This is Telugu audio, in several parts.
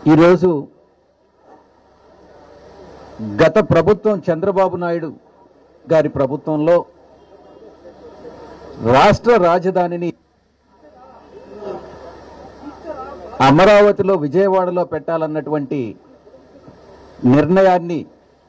ఈరోజు గత ప్రభుత్వం చంద్రబాబు నాయుడు గారి ప్రభుత్వంలో రాష్ట్ర రాజధానిని అమరావతిలో విజయవాడలో పెట్టాలన్నటువంటి నిర్ణయాన్ని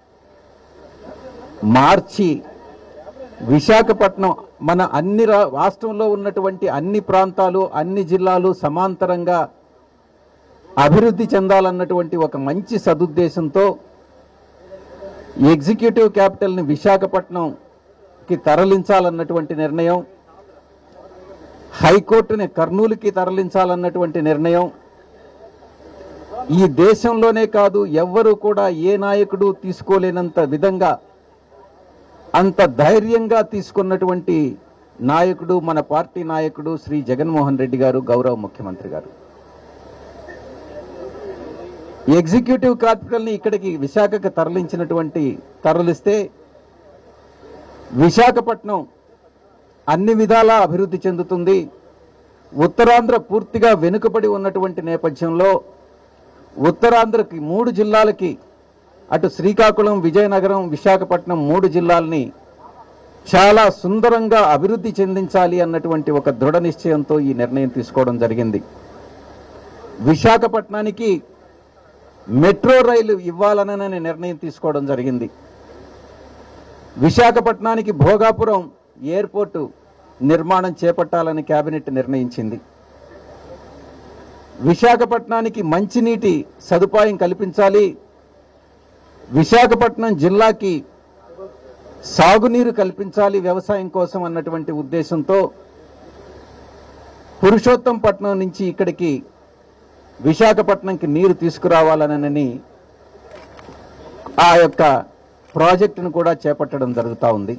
మార్చి విశాఖపట్నం మన అన్ని రా- రాష్ట్రంలో ఉన్నటువంటి అన్ని ప్రాంతాలు అన్ని జిల్లాలు సమాంతరంగా అభివృద్ధి చెందాలన్నటువంటి ఒక మంచి సదుద్దేశంతో ఎగ్జిక్యూటివ్ క్యాపిటల్ని విశాఖపట్నంకి తరలించాలన్నటువంటి నిర్ణయం హైకోర్టుని కర్నూలుకి తరలించాలన్నటువంటి నిర్ణయం ఈ దేశంలోనే కాదు ఎవ్వరూ కూడా ఏ నాయకుడు తీసుకోలేనంత విధంగా అంత ధైర్యంగా తీసుకున్నటువంటి నాయకుడు మన పార్టీ నాయకుడు శ్రీ జగన్మోహన్ రెడ్డి గారు గౌరవ ముఖ్యమంత్రి గారు ఎగ్జిక్యూటివ్ క్యాపిటల్ ని ఇక్కడికి విశాఖకు తరలించినటువంటి తరలిస్తే విశాఖపట్నం అన్ని విధాలా అభివృద్ధి చెందుతుంది ఉత్తరాంధ్ర పూర్తిగా వెనుకబడి ఉన్నటువంటి నేపథ్యంలో ఉత్తరాంధ్రకి మూడు జిల్లాలకి అటు శ్రీకాకుళం విజయనగరం విశాఖపట్నం మూడు జిల్లాల్ని చాలా సుందరంగా అభివృద్ధి చెందించాలి అన్నటువంటి ఒక దృఢ నిశ్చయంతో ఈ నిర్ణయం తీసుకోవడం జరిగింది విశాఖపట్నానికి మెట్రో రైలు ఇవ్వాలనని నిర్ణయం తీసుకోవడం జరిగింది విశాఖపట్నానికి భోగాపురం ఎయిర్పోర్టు నిర్మాణం చేపట్టాలని కేబినెట్ నిర్ణయించింది విశాఖపట్నానికి మంచినీటి సదుపాయం కల్పించాలి విశాఖపట్నం జిల్లాకి సాగునీరు కల్పించాలి వ్యవసాయం కోసం అన్నటువంటి ఉద్దేశంతో పురుషోత్తంపట్నం నుంచి ఇక్కడికి విశాఖపట్నంకి నీరు తీసుకురావాలనని ఆ యొక్క ప్రాజెక్టును కూడా చేపట్టడం జరుగుతూ ఉంది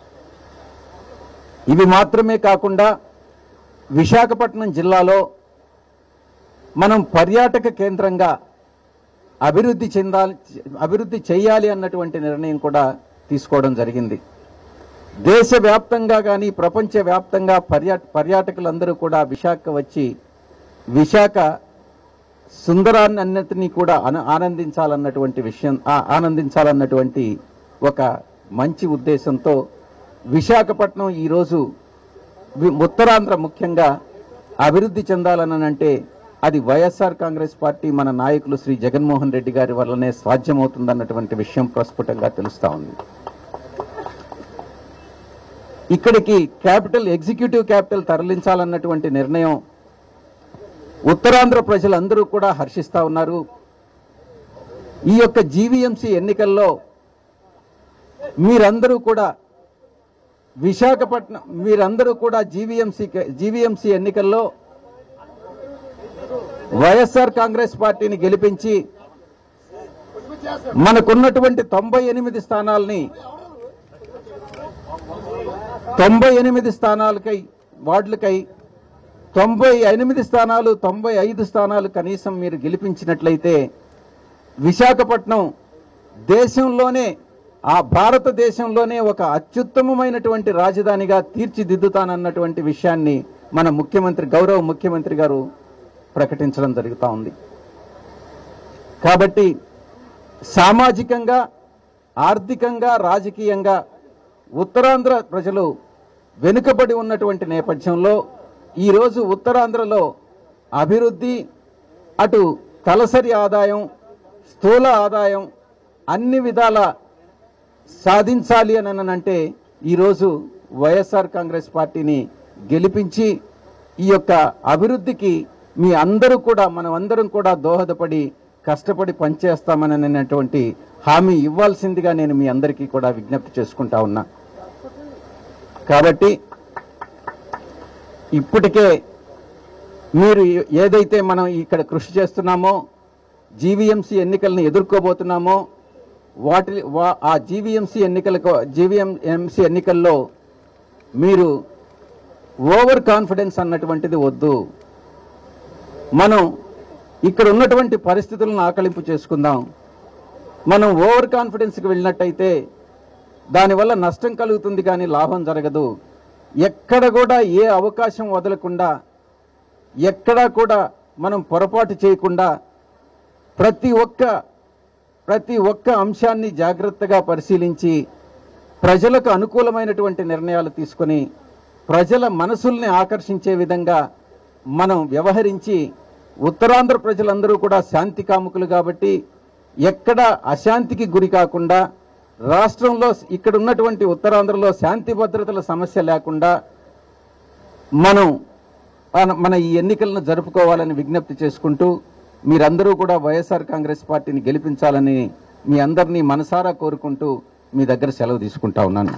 ఇవి మాత్రమే కాకుండా విశాఖపట్నం జిల్లాలో మనం పర్యాటక కేంద్రంగా అభివృద్ధి చెందాలి అభివృద్ధి చేయాలి అన్నటువంటి నిర్ణయం కూడా తీసుకోవడం జరిగింది దేశవ్యాప్తంగా కానీ ప్రపంచ వ్యాప్తంగా పర్యా పర్యాటకులందరూ కూడా విశాఖ వచ్చి విశాఖ సుందరాన్ని అన్నిటినీ కూడా ఆన- ఆనందించాలన్నటువంటి విషయం ఆ- ఆనందించాలన్నటువంటి ఒక మంచి ఉద్దేశంతో విశాఖపట్నం ఈరోజు వి- ఉత్తరాంధ్ర ముఖ్యంగా అభివృద్ధి చెందాలని అంటే అది వైఎస్ఆర్ కాంగ్రెస్ పార్టీ మన నాయకులు శ్రీ జగన్మోహన్ రెడ్డి గారి వల్లనే సాధ్యమవుతుందన్నటువంటి విషయం ప్రస్ఫుటంగా తెలుస్తా ఉంది ఇక్కడికి క్యాపిటల్ ఎగ్జిక్యూటివ్ క్యాపిటల్ తరలించాలన్నటువంటి నిర్ణయం ఉత్తరాంధ్ర ప్రజలందరూ కూడా హర్షిస్తా ఉన్నారు ఈ యొక్క జీవీఎంసీ ఎన్నికల్లో మీరందరూ కూడా విశాఖపట్నం మీరందరూ కూడా జీవీఎంసీ జీవీఎంసీ ఎన్నికల్లో వైఎస్ఆర్ కాంగ్రెస్ పార్టీని గెలిపించి మనకున్నటువంటి తొంభై ఎనిమిది స్థానాల్ని తొంభై ఎనిమిది స్థానాలకై వార్డులకై తొంభై ఎనిమిది స్థానాలు తొంభై ఐదు స్థానాలు కనీసం మీరు గెలిపించినట్లయితే విశాఖపట్నం దేశంలోనే ఆ భారతదేశంలోనే ఒక అత్యుత్తమమైనటువంటి రాజధానిగా తీర్చిదిద్దుతానన్నటువంటి విషయాన్ని మన ముఖ్యమంత్రి గౌరవ ముఖ్యమంత్రి గారు ప్రకటించడం జరుగుతూ ఉంది కాబట్టి సామాజికంగా ఆర్థికంగా రాజకీయంగా ఉత్తరాంధ్ర ప్రజలు వెనుకబడి ఉన్నటువంటి నేపథ్యంలో ఈరోజు ఉత్తరాంధ్రలో అభివృద్ధి అటు తలసరి ఆదాయం స్థూల ఆదాయం అన్ని విధాల సాధించాలి అని అంటే ఈరోజు వైఎస్ఆర్ కాంగ్రెస్ పార్టీని గెలిపించి ఈ యొక్క అభివృద్ధికి మీ అందరూ కూడా మనం అందరం కూడా దోహదపడి కష్టపడి పనిచేస్తామని అనేటువంటి హామీ ఇవ్వాల్సిందిగా నేను మీ అందరికీ కూడా విజ్ఞప్తి చేసుకుంటా ఉన్నా కాబట్టి ఇప్పటికే మీరు ఏదైతే మనం ఇక్కడ కృషి చేస్తున్నామో జీవీఎంసీ ఎన్నికలను ఎదుర్కోబోతున్నామో వాటి వా- ఆ జీవీఎంసీ ఎన్నికలకు జీవీఎంసీ ఎన్నికల్లో మీరు ఓవర్ కాన్ఫిడెన్స్ అన్నటువంటిది వద్దు మనం ఇక్కడ ఉన్నటువంటి పరిస్థితులను ఆకలింపు చేసుకుందాం మనం ఓవర్ కాన్ఫిడెన్స్కి వెళ్ళినట్టయితే దానివల్ల నష్టం కలుగుతుంది కానీ లాభం జరగదు ఎక్కడ కూడా ఏ అవకాశం వదలకుండా ఎక్కడా కూడా మనం పొరపాటు చేయకుండా ప్రతి ఒక్క ప్రతి ఒక్క అంశాన్ని జాగ్రత్తగా పరిశీలించి ప్రజలకు అనుకూలమైనటువంటి నిర్ణయాలు తీసుకొని ప్రజల మనసుల్ని ఆకర్షించే విధంగా మనం వ్యవహరించి ఉత్తరాంధ్ర ప్రజలందరూ కూడా శాంతి కాముకులు కాబట్టి ఎక్కడ అశాంతికి గురి కాకుండా రాష్ట్రంలో ఇక్కడ ఉన్నటువంటి ఉత్తరాంధ్రలో శాంతి భద్రతల సమస్య లేకుండా మనం మన- మన ఈ ఎన్నికలను జరుపుకోవాలని విజ్ఞప్తి చేసుకుంటూ మీరందరూ కూడా వైఎస్ఆర్ కాంగ్రెస్ పార్టీని గెలిపించాలని మీ అందరినీ మనసారా కోరుకుంటూ మీ దగ్గర సెలవు తీసుకుంటా ఉన్నాను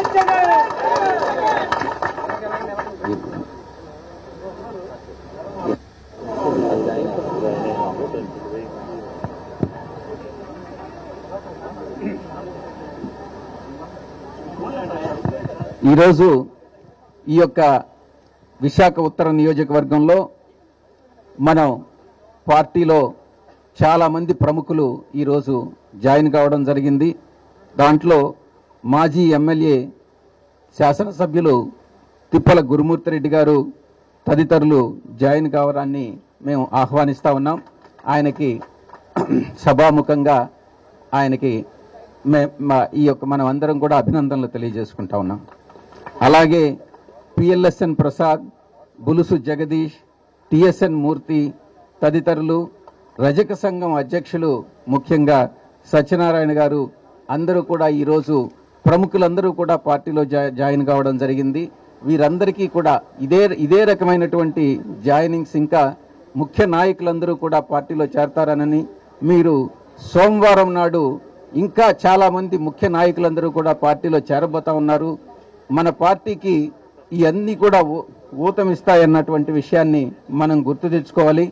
ఈరోజు ఈ యొక్క విశాఖ ఉత్తర నియోజకవర్గంలో మనం పార్టీలో చాలా మంది ప్రముఖులు ఈరోజు జాయిన్ కావడం జరిగింది దాంట్లో మాజీ ఎమ్మెల్యే శాసనసభ్యులు తిప్పల గురుమూర్తిరెడ్డి గారు తదితరులు జాయిన్ కావడాన్ని మేము ఆహ్వానిస్తా ఉన్నాం ఆయనకి సభాముఖంగా ఆయనకి మే మా- ఈ యొక్క మనం అందరం కూడా అభినందనలు తెలియజేసుకుంటా ఉన్నాం అలాగే పిఎల్ఎస్ఎన్ ప్రసాద్ బులుసు జగదీష్ టిఎస్ఎన్ మూర్తి తదితరులు రజక సంఘం అధ్యక్షులు ముఖ్యంగా సత్యనారాయణ గారు అందరూ కూడా ఈరోజు ప్రముఖులందరూ కూడా పార్టీలో జా- జాయిన్ కావడం జరిగింది వీరందరికీ కూడా ఇదే ఇదే రకమైనటువంటి జాయినింగ్స్ ఇంకా ముఖ్య నాయకులందరూ కూడా పార్టీలో చేరతారనని మీరు సోమవారం నాడు ఇంకా చాలా మంది ముఖ్య నాయకులందరూ కూడా పార్టీలో చేరబోతా ఉన్నారు మన పార్టీకి ఇవన్నీ కూడా ఊ- ఊతమిస్తాయన్నటువంటి విషయాన్ని మనం గుర్తు తెచ్చుకోవాలి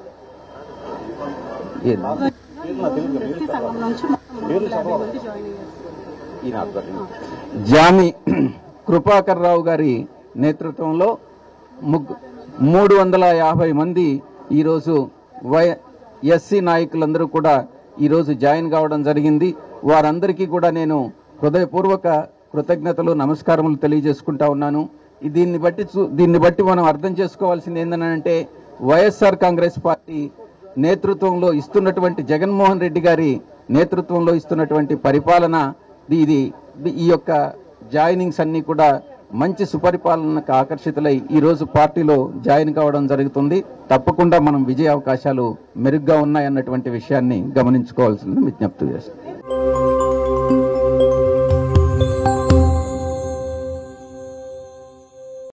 ఏ- వ్యక్తి సంఘం నుంచి మొత్తం మూడు వందల యాభై మంది జాయిన్ అయ్యారు జామి కృపాకర్ రావు గారి నేతృత్వంలో ముగ్గు- మూడు వందల యాభై మంది ఈరోజు వై ఎస్సీ నాయకులందరూ కూడా ఈరోజు జాయిన్ కావడం జరిగింది వారందరికీ కూడా నేను హృదయపూర్వక కృతజ్ఞతలు నమస్కారములు తెలియజేసుకుంటా ఉన్నాను ఈ దీన్ని బట్టి చూ- దీన్ని బట్టి మనం అర్థం చేసుకోవాల్సింది ఏంటంటే వైఎస్ఆర్ కాంగ్రెస్ పార్టీ నేతృత్వంలో ఇస్తున్నటువంటి జగన్మోహన్ రెడ్డి గారి నేతృత్వంలో ఇస్తున్నటువంటి పరిపాలన ఇది ఇది- ఈ యొక్క జాయినింగ్స్ అన్ని కూడా మంచి సుపరిపాలనకు ఆకర్షితులై ఈ రోజు పార్టీలో జాయిన్ కావడం జరుగుతుంది తప్పకుండా మనం విజయ అవకాశాలు మెరుగ్గా ఉన్నాయన్నటువంటి విషయాన్ని గమనించుకోవాల్సింది విజ్ఞప్తి చేస్తాం